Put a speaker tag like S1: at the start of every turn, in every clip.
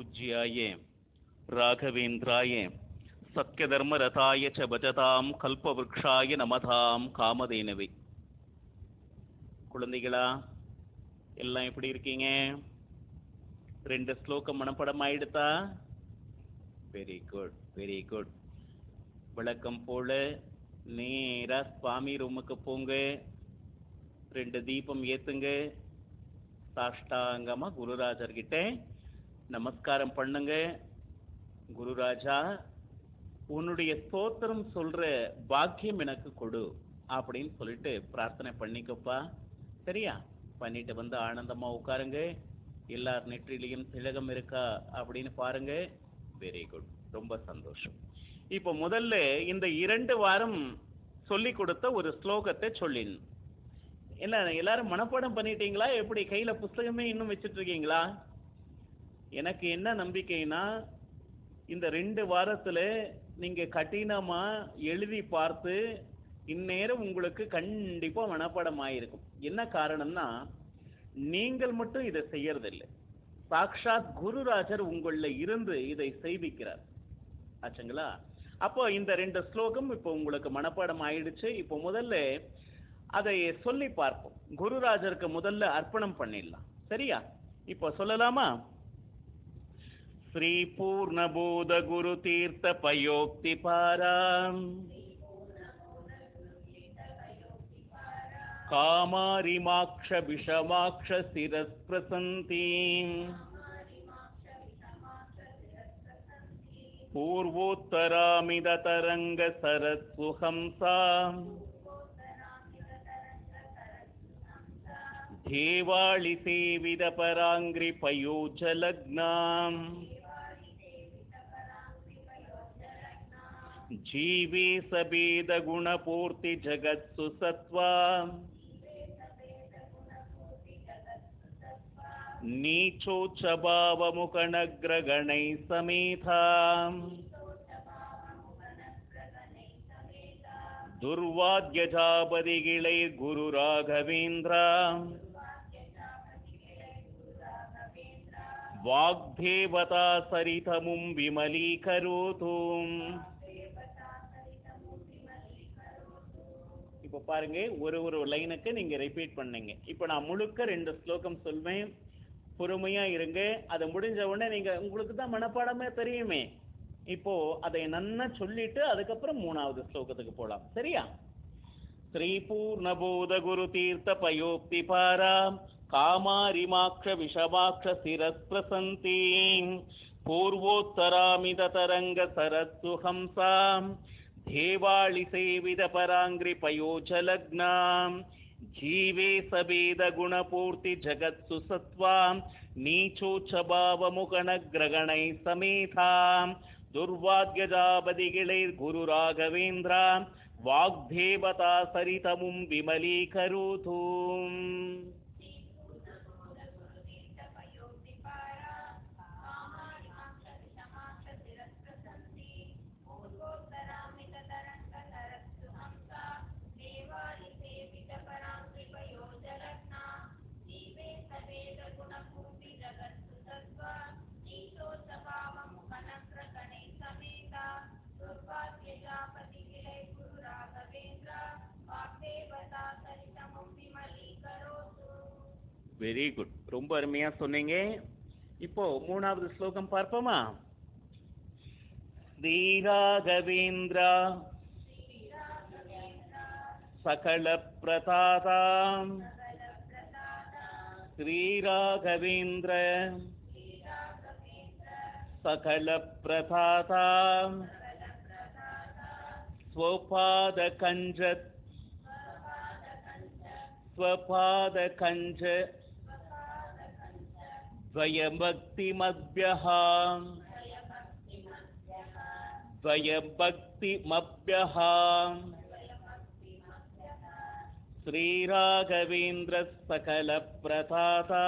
S1: पूज्याय राघवेन्द्राय सत्यधर्मरथाय च भजतां கல்பவருஷாய நமதாம் காமதேனவே குழந்தைகளா எல்லாம் எப்படி இருக்கீங்க ரெண்டு ஸ்லோகம் மனப்படம் ஆயிடுதா வெரி குட் வெரி குட் விளக்கம் போல நேரா சுவாமி ரூமுக்கு போங்க ரெண்டு தீபம் ஏத்துங்க சாஷ்டாங்கமா குருராஜர் கிட்ட நமஸ்காரம் பண்ணுங்க குருராஜா உன்னுடைய ஸ்தோத்திரம் சொல்ற பாக்கியம் எனக்கு கொடு அப்படின்னு சொல்லிட்டு பிரார்த்தனை பண்ணிக்கப்பா சரியா பண்ணிட்டு வந்து ஆனந்தமா உட்காருங்க எல்லார் நெற்றிலையும் திலகம் இருக்கா அப்படின்னு பாருங்க வெரி குட் ரொம்ப சந்தோஷம் இப்போ முதல்ல இந்த இரண்டு வாரம் சொல்லி கொடுத்த ஒரு ஸ்லோகத்தை சொல்லின் என்ன எல்லாரும் மனப்பாடம் பண்ணிட்டீங்களா எப்படி கையில புஸ்தகமே இன்னும் வச்சிட்டு இருக்கீங்களா எனக்கு என்ன நம்பிக்கைனா இந்த ரெண்டு வாரத்துல நீங்க கடினமா எழுதி பார்த்து இந்நேரம் உங்களுக்கு கண்டிப்பா மனப்பாடம் ஆயிருக்கும் என்ன காரணம்னா நீங்கள் மட்டும் இதை செய்யறதில்லை சாக்ஷாத் குருராஜர் உங்கள இருந்து இதை செய்விக்கிறார் ஆச்சுங்களா அப்போ இந்த ரெண்டு ஸ்லோகம் இப்போ உங்களுக்கு மனப்பாடம் ஆயிடுச்சு இப்போ முதல்ல அதை சொல்லி பார்ப்போம் குருராஜருக்கு முதல்ல அர்ப்பணம் பண்ணிடலாம் சரியா இப்போ சொல்லலாமா ஸ்ரீ பூர்ணபூத குரு தீர்த்த பயோக்தி பாராம் காமாரிமாக்ஷ விஷமாக்ஷ சிரஸ்பிரசந்தீம் पूर्वोत्तरामिदतरङ्ग सरस्सुहंसाम् धेवाळिसेविदपराङ्घ्रिपयोजलग्नाम् जीवे सभेदगुणपूर्तिजगत्सु सत्त्वा नीचोच्च भावमुखनग्रगणैः समेताम् दुर्वाद्यजापदिगिळैर्गुरुराघवेन्द्र वाग्देवता सरितमुं विमलीकरोतु இப்போ பாருங்க ஒரு ஒரு லைனுக்கு நீங்க ரிப்பீட் பண்ணீங்க இப்போ நான் முழுக்க ரெண்டு ஸ்லோகம் சொல்வேன் பொறுமையா இருங்க அது முடிஞ்ச உடனே நீங்க உங்களுக்கு தான் மனப்பாடமே தெரியுமே இப்போ அதை நன்னா சொல்லிட்டு அதுக்கப்புறம் மூணாவது ஸ்லோகத்துக்கு போலாம் சரியா ஸ்ரீ பூர்ணபோத குரு தீர்த்த பயோக்தி பாரா காமாரிமாக்ஷ விஷமாக்ஷ சிரஸ்பிரசந்தி பூர்வோத்தராமித தரங்க சரஸ்ஸு ஹம்சாம் தேவாளி சேவித பராங்கிரி பயோஜலக்னாம் जीवे सवेदगुणपूर्ति जगत्सु सत्त्वां नीचोच्चभावमुखनग्रगणैः समेतां दुर्वाद्यजापदिगिळैर्गुरुराघवेन्द्रां वाग्देवता सरितमुं विमलीकरोतु வெரி குட் ரொம்ப அருமையா சொன்னீங்க இப்போ மூணாவது ஸ்லோகம் பார்ப்போமா ஸ்ரீராகவேந்திரா சகல பிரதாதாம் ஸ்ரீராகவேந்திர சகல பிரதாதாம் ஸ்வபாத கஞ்சத் स्वपादकञ्ज द्वयभक्तिमभ्यः द्वयभक्तिमभ्यः श्रीराघवेन्द्रः सकलप्रथाता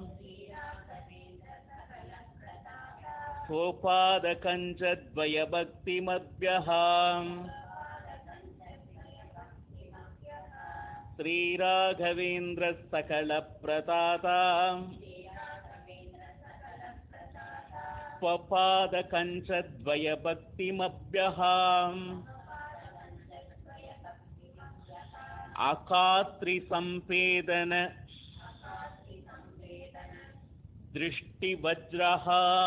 S1: सोपादकञ्चद्वयभक्तिमभ्यः श्रीराघवेन्द्रः सकलप्रताता स्वपादकञ्चद्वयभक्तिमभ्यहाम् अकात्रिसम्पेदन दृष्टिवज्रः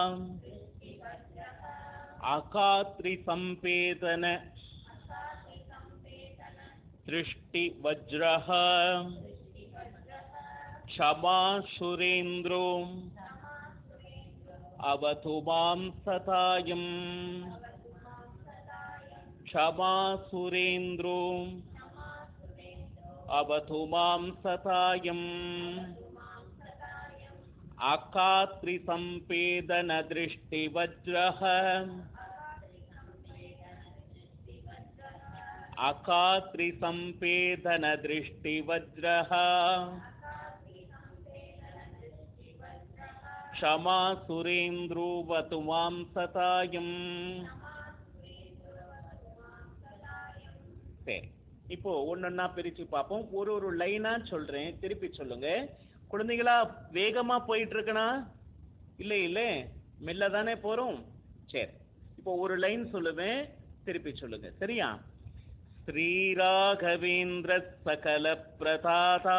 S1: अकात्रिसम्पेदन दृष्टिवज्रः क्षमा सुरेन्द्रो अवतु मां सतायम् क्षमा सुरेन्द्रो अवतु मां सतायम् अकात्रिसम्पेदनदृष्टिवज्रः अकात्रिसम्पेदनदृष्टिवज्रः क्षमा सुरेन्द्रोवतु मां सतायम् சரி இப்போ ஒன்னொன்னா பிரிச்சு பார்ப்போம் ஒரு ஒரு லைனா சொல்றேன் திருப்பி சொல்லுங்க குழந்தைகளா வேகமா போயிட்டு இருக்கனா இல்ல இல்ல மெல்ல தானே போறோம் சரி இப்போ ஒரு லைன் சொல்லுவேன் திருப்பி சொல்லுங்க சரியா ஸ்ரீராகவேந்திர சகல பிரதாதா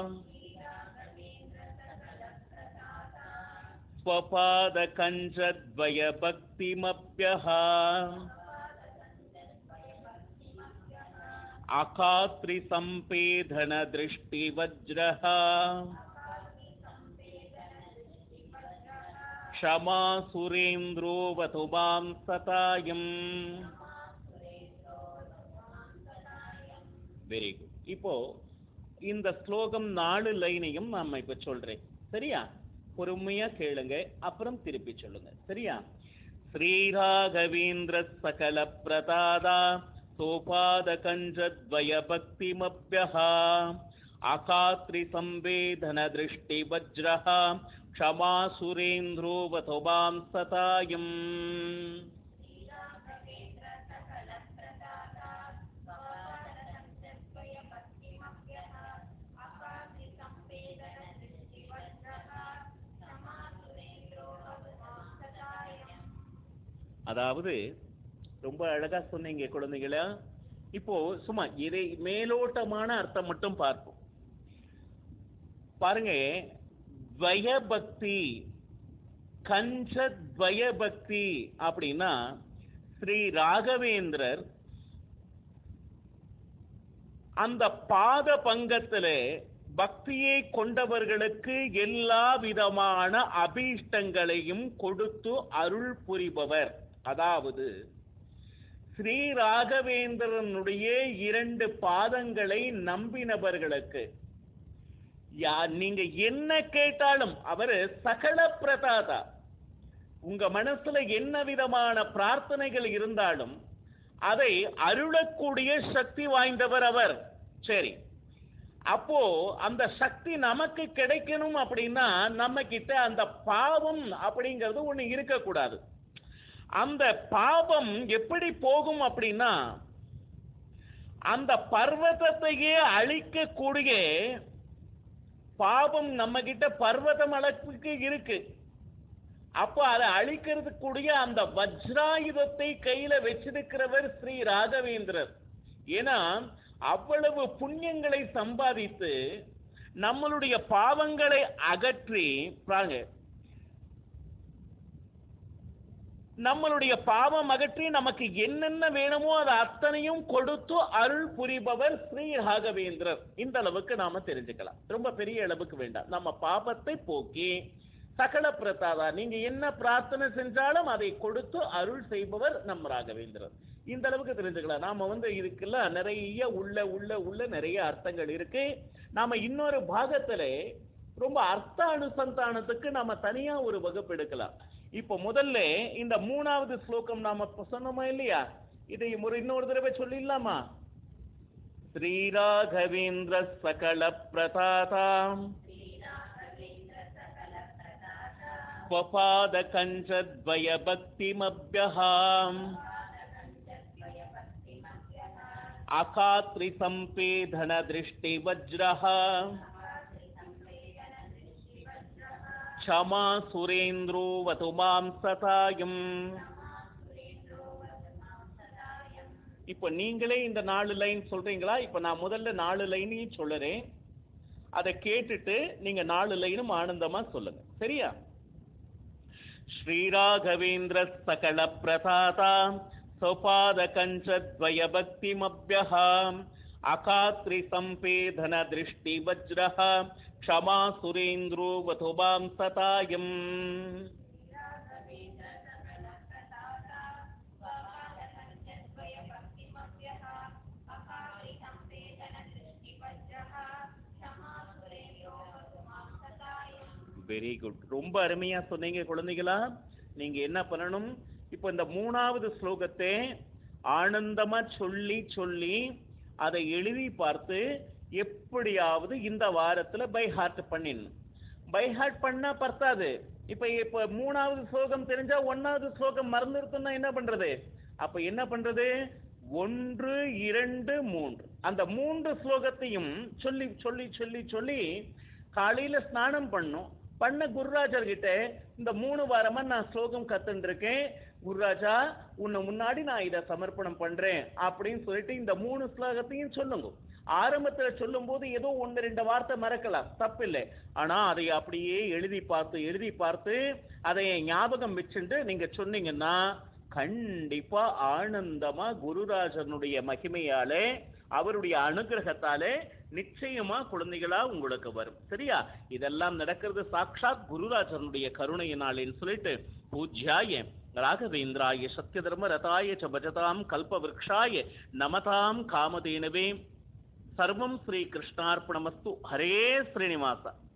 S1: ஸ்வபாத கஞ்சத்வய பக்திமப்யஹா अकात्रिसम्पेधनदृष्टिवज्रः क्षमा सुरेन्द्रोऽवतु मां सतायम् வெரி குட் இப்போ இந்த ஸ்லோகம் நாலு லைனையும் நாம இப்ப சொல்றேன் சரியா பொறுமையா கேளுங்க அப்புறம் திருப்பி சொல்லுங்க சரியா ஸ்ரீராகவேந்திர சகல பிரதாதா सोपादकञ्जद्वयभक्तिमभ्यः अकात्रिसंवेदनदृष्टिवज्रः क्षमा सुरेन्द्रोऽवतु मां सतायम् அதாவது ரொம்ப அழகா சொன்னீங்க குழந்தைகளா இப்போ சும்மா இதை மேலோட்டமான அர்த்தம் மட்டும் பார்ப்போம் பாருங்க துவயபக்தி கஞ்ச துவயபக்தி அப்படின்னா ஸ்ரீ ராகவேந்திரர் அந்த பாத பங்கத்துல பக்தியை கொண்டவர்களுக்கு எல்லா விதமான அபீஷ்டங்களையும் கொடுத்து அருள் புரிபவர் அதாவது ஸ்ரீ ராகவேந்திரனுடைய இரண்டு பாதங்களை நம்பினவர்களுக்கு யா நீங்க என்ன கேட்டாலும் அவரு சகல பிரதாதா உங்க மனசுல என்ன விதமான பிரார்த்தனைகள் இருந்தாலும் அதை அருளக்கூடிய சக்தி வாய்ந்தவர் அவர் சரி அப்போ அந்த சக்தி நமக்கு கிடைக்கணும் அப்படின்னா நம்ம கிட்ட அந்த பாவம் அப்படிங்கிறது ஒண்ணு இருக்கக்கூடாது அந்த பாவம் எப்படி போகும் அப்படின்னா அந்த பர்வதத்தையே அழிக்கக்கூடிய பாவம் நம்ம கிட்ட பர்வதம் அளவுக்கு இருக்கு அப்போ அதை அழிக்கிறதுக்கு கூடிய அந்த வஜ்ராயுதத்தை கையில வச்சிருக்கிறவர் ஸ்ரீ ராகவேந்திரர் ஏன்னா அவ்வளவு புண்ணியங்களை சம்பாதித்து நம்மளுடைய பாவங்களை அகற்றி பாருங்க நம்மளுடைய பாவம் அகற்றி நமக்கு என்னென்ன வேணுமோ அது அத்தனையும் கொடுத்து அருள் புரிபவர் ஸ்ரீ ராகவேந்திரர் இந்த அளவுக்கு நாம தெரிஞ்சுக்கலாம் ரொம்ப பெரிய அளவுக்கு வேண்டாம் நம்ம பாபத்தை போக்கி சகல பிரதாதா நீங்க என்ன பிரார்த்தனை செஞ்சாலும் அதை கொடுத்து அருள் செய்பவர் நம் ராகவேந்திரர் இந்த அளவுக்கு தெரிஞ்சுக்கலாம் நாம வந்து இதுக்கெல்லாம் நிறைய உள்ள உள்ள உள்ள நிறைய அர்த்தங்கள் இருக்கு நாம இன்னொரு பாகத்துல ரொம்ப அர்த்த அனுசந்தானத்துக்கு நாம தனியா ஒரு வகுப்பு எடுக்கலாம் இப்போ முதல்ல இந்த மூணாவது ஸ்லோகம் நாம இப்ப சொன்னோமா இல்லையா இதை ஒரு இன்னொரு தடவை சொல்லிடலாமா ஸ்ரீராகவேந்திர சகல பிரதாதாம் स्वपाद कञ्चद्वय भक्तिमभ्यहाम् अकात्रिसम्पेधन दृष्टिवज्रः க்ஷமா சுரேந்திரோ வதுமாம் சதாயம் இப்ப நீங்களே இந்த நாலு லைன் சொல்றீங்களா இப்ப நான் முதல்ல நாலு லைனையும் சொல்லுறேன் அதை கேட்டுட்டு நீங்க நாலு லைனும் ஆனந்தமா சொல்லுங்க சரியா ஸ்ரீராகவேந்திர சகல பிரசாதா சோபாத கஞ்சத்வய பக்திமப்யஹாம் அகாத்ரி சம்பேதன திருஷ்டி வஜ்ரஹ க்ஷமா சுரேந்திரோ வதுபாம் சதாயம் வெரி குட் ரொம்ப அருமையா சொன்னீங்க குழந்தைகளா நீங்க என்ன பண்ணணும் இப்போ இந்த மூணாவது ஸ்லோகத்தை ஆனந்தமா சொல்லி சொல்லி அதை எழுதி பார்த்து எப்படியாவது இந்த வாரத்துல பை ஹார்ட் பண்ணிடணும் பை ஹார்ட் பண்ணா பத்தாது இப்ப இப்ப மூணாவது ஸ்லோகம் தெரிஞ்சா ஒன்னாவது ஸ்லோகம் மறந்து இருக்குன்னா என்ன பண்றது அப்ப என்ன பண்றது ஒன்று இரண்டு மூன்று அந்த மூன்று ஸ்லோகத்தையும் சொல்லி சொல்லி சொல்லி சொல்லி காலையில ஸ்நானம் பண்ணும் பண்ண குருராஜர் கிட்ட இந்த மூணு வாரமா நான் ஸ்லோகம் கத்துட்டு இருக்கேன் குருராஜா உன்னை முன்னாடி நான் இதை சமர்ப்பணம் பண்றேன் அப்படின்னு சொல்லிட்டு இந்த மூணு ஸ்லோகத்தையும் சொல்லுங்க ஆரம்பத்துல சொல்லும் போது ஏதோ ஒன்னு ரெண்டு வார்த்தை மறக்கலாம் தப்பில்லை ஆனா அதை அப்படியே எழுதி பார்த்து எழுதி பார்த்து அதை ஞாபகம் வச்சுட்டு நீங்க சொன்னீங்கன்னா கண்டிப்பா ஆனந்தமா குருராஜனுடைய மகிமையாலே அவருடைய அனுகிரகத்தாலே நிச்சயமா குழந்தைகளா உங்களுக்கு வரும் சரியா இதெல்லாம் நடக்கிறது சாக்ஷாத் குருராஜனுடைய கருணையினாலேன்னு சொல்லிட்டு பூஜ்யாய ராகவேந்திராய சத்ய தர்ம ரதாய ச பஜதாம் கல்ப விரக்ஷாய நமதாம் காமதேனவே சர்வம் ஸ்ரீ கிருஷ்ணார்ப்பணமஸ்து ஹரே ஸ்ரீனிவாசா